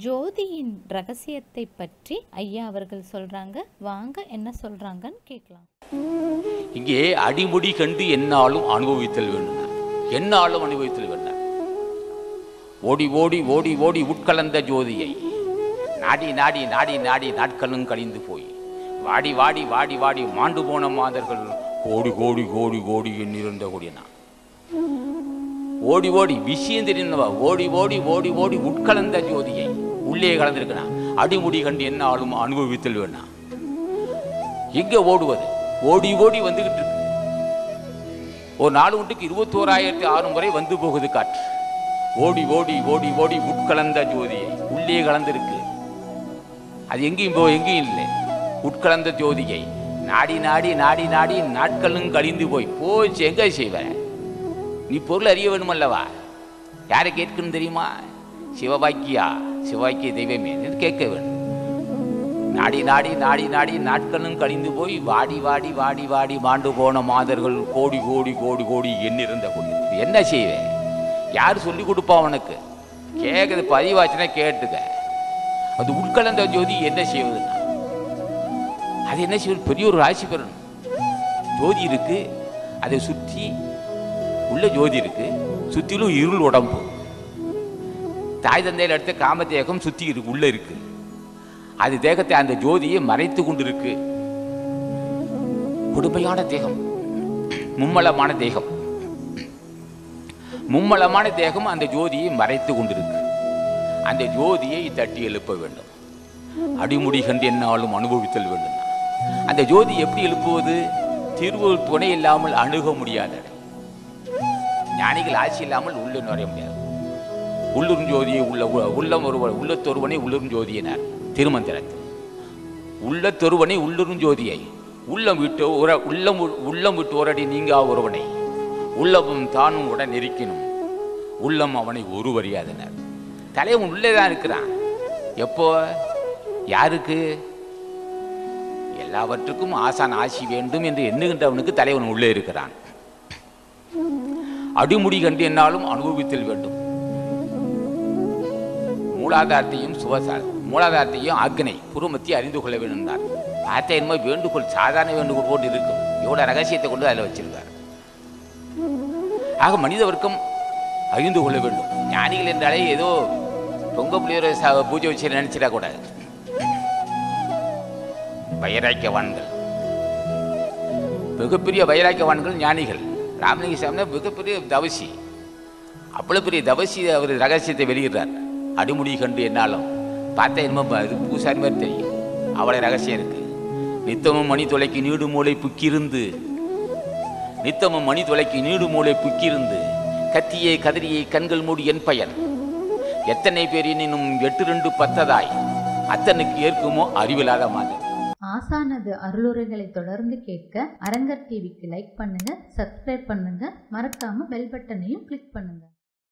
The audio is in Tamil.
ஜோதியின் ரகசியத்தை பற்றி ஐயா அவர்கள் சொல்றாங்க வாங்க என்ன சொல்றாங்கன்னு கேட்கலாம் இங்கே அடிமுடி கண்டு என்னாலும் அனுபவித்தல் வேண்டும் என்னாலும் அனுபவித்தல் வேண்டும் ஓடி ஓடி ஓடி ஓடி உட்கலந்த ஜோதியை நாடி நாடி நாடி நாடி நாட்களும் கழிந்து போய் வாடி வாடி வாடி வாடி மாண்டு போன மாதர்கள் கோடி கோடி கோடி கோடி எண்ணிருந்த கொடினா ஓடி ஓடி விஷயம் தெரியுந்தவா ஓடி ஓடி ஓடி ஓடி உட்கலந்த ஜோதியை உள்ளே கலந்திருக்கனா அடிமுடி கண்டு என்னாலும் அனுபவித்தல் வேணா எங்க ஓடுவது ஓடி ஓடி வந்துகிட்டு இருக்கு ஒரு நாலு ஒன்றுக்கு இருபத்தோராயிரத்தி ஆறு முறை வந்து போகுது காற்று ஓடி ஓடி ஓடி ஓடி உட்கலந்த ஜோதியை உள்ளே கலந்திருக்கு அது எங்கேயும் போ எங்கேயும் இல்லை உட்கலந்த ஜோதியை நாடி நாடி நாடி நாடி நாட்களும் கழிந்து போய் போச்சு எங்க செய்வ நீ பொருள் அறிய வேணுமல்லவா யாரை கேட்கணும் தெரியுமா சிவபாக்கியா சிவபாக்கிய தெய்வமே என்று கேட்க வேண்டும் நாடி நாடி நாடி நாடி நாட்களும் கழிந்து போய் வாடி வாடி வாடி வாடி மாண்டு போன மாதர்கள் கோடி கோடி கோடி கோடி எண்ணிருந்த கொடி என்ன செய்வேன் யார் சொல்லி கொடுப்பா உனக்கு கேட்குறது பதிவாச்சுன்னா கேட்டுக்க அது உட்கலந்த ஜோதி என்ன செய்வதுன்னா அது என்ன செய்வது பெரிய ஒரு ராசி பெறணும் ஜோதி இருக்கு அதை சுற்றி உள்ள ஜோதி இருக்கு சுற்றிலும் இருள் உடம்பு தாய் தந்தையில் எடுத்த காமதேகம் சுற்றி இருக்கு உள்ள இருக்கு அது தேகத்தை அந்த ஜோதியை மறைத்து கொண்டிருக்கு கொடுமையான தேகம் மும்மலமான தேகம் மும்மலமான தேகம் அந்த ஜோதியை மறைத்து கொண்டிருக்கு அந்த ஜோதியை தட்டி எழுப்ப வேண்டும் அடிமுடி கண்டு என்னாலும் அனுபவித்தல் வேண்டும் அந்த ஜோதி எப்படி எழுப்புவது திருவள்ளுவர் துணை இல்லாமல் அணுக முடியாத இடம். ஞானிகள் ஆட்சி இல்லாமல் உள்ளே நுழைய முடியாது உள்ளும் ஜோதியை உள்ள உள்ளம் ஒருவன் உள்ளத்தொருவனை உள்ளும் ஜோதியினார் திருமந்திரத்தில் உள்ளத்தொருவனை உள்ளும் ஜோதியை உள்ளம் விட்டு உர உள்ளம் உ- உள்ளம் விட்டு ஒரடி நீங்கா ஒருவனை உள்ளமும் தானும் உடன் இருக்கணும் உள்ளம் அவனை ஒருவறியாதனர் தலைவன் உள்ளே தான் இருக்கிறான் எப்போ யாருக்கு எல்லாவற்றுக்கும் ஆசான் ஆசி வேண்டும் என்று எண்ணுகின்றவனுக்கு தலைவன் உள்ளே இருக்கிறான் அடிமுடி கண்டு என்னாலும் அனுபவித்தல் வேண்டும் மூலாதாரத்தையும் சுவசா மூலாதாரத்தையும் ஆக்னை புருமத்தை அறிந்து கொள்ள வேண்டும்னார் பார்த்தா என்னமோ வேண்டுகோள் சாதாரண வேண்டுகோள் போட்டு இருக்கும் இவ்வளோ ரகசியத்தை கொண்டு அதில் வச்சிருக்கார் ஆக மனித வர்க்கம் அறிந்து கொள்ள வேண்டும் ஞானிகள் என்றாலே ஏதோ பொங்க புளியோர ச- பூஜை வச்சு நினைச்சிடா கூடாது வைராக்கியவான்கள் மிகப்பெரிய வைராக்கியவான்கள் ஞானிகள் ராமலிங்க சாமி மிகப்பெரிய தவசி அவ்வளவு பெரிய தவசி அவர் ரகசியத்தை வெளியிடுறார் அடிமுடி கண்டு என்னாலும் பார்த்தா என்னமோ இது பூசாரி மாதிரி தெரியும் அவளை ரகசியம் இருக்கு நித்தமும் மணி தொலைக்கு நீடு மூளை புக்கிருந்து நித்தமும் மணி தொலைக்கு நீடு மூளை புக்கிருந்து கத்தியை கதறியை கண்கள் மூடி என் பயன் எத்தனை பேர் இன்னும் எட்டு ரெண்டு பத்ததாய் அத்தனுக்கு ஏற்குமோ அறிவில்லாத மாதிரி ஆசானது அருளுரைகளை தொடர்ந்து கேட்க அரங்கர் டிவிக்கு லைக் பண்ணுங்க சப்ஸ்கிரைப் பண்ணுங்க மறக்காம பெல் பட்டனையும் கிளிக் பண்ணுங்க